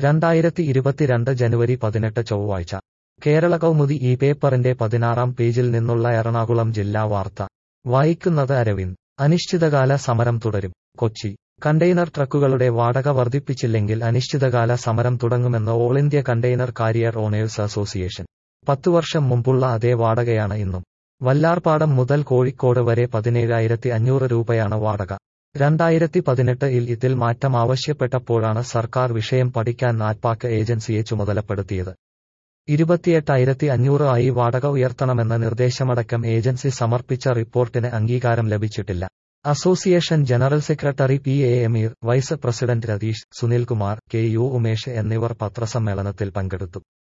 രണ്ടായിരത്തി ഇരുപത്തിരണ്ട് ജനുവരി പതിനെട്ട് ചൊവ്വാഴ്ച കേരള കൗമുദി ഈ പേപ്പറിന്റെ പതിനാറാം പേജിൽ നിന്നുള്ള എറണാകുളം ജില്ലാ വാർത്ത വായിക്കുന്നത് അരവിന്ദ് അനിശ്ചിതകാല സമരം തുടരും കൊച്ചി കണ്ടെയ്നർ ട്രക്കുകളുടെ വാടക വർദ്ധിപ്പിച്ചില്ലെങ്കിൽ അനിശ്ചിതകാല സമരം തുടങ്ങുമെന്ന് all India container carrier owners association പത്തു വർഷം മുമ്പുള്ള അതേ വാടകയാണ് ഇന്നും വല്ലാർപാടം മുതൽ കോഴിക്കോട് വരെ പതിനേഴായിരത്തി അഞ്ഞൂറ് രൂപയാണ് വാടക രണ്ടായിരത്തി പതിനെട്ട് ഇൽ ഇതിൽ മാറ്റം ആവശ്യപ്പെട്ടപ്പോഴാണ് സർക്കാർ വിഷയം പഠിക്കാൻ നാറ്റ്പാക്ക് ഏജൻസിയെ ചുമതലപ്പെടുത്തിയത് ഇരുപത്തിയെട്ടായിരത്തി അഞ്ഞൂറ് ആയി വാടക ഉയർത്തണമെന്ന നിർദ്ദേശമടക്കം ഏജൻസി സമർപ്പിച്ച റിപ്പോർട്ടിന് അംഗീകാരം ലഭിച്ചിട്ടില്ല association general secretary P A Ameer vice president Ratheesh Sunilkumar K U Umesh എന്നിവർ പത്രസമ്മേളനത്തിൽ പങ്കെടുത്തു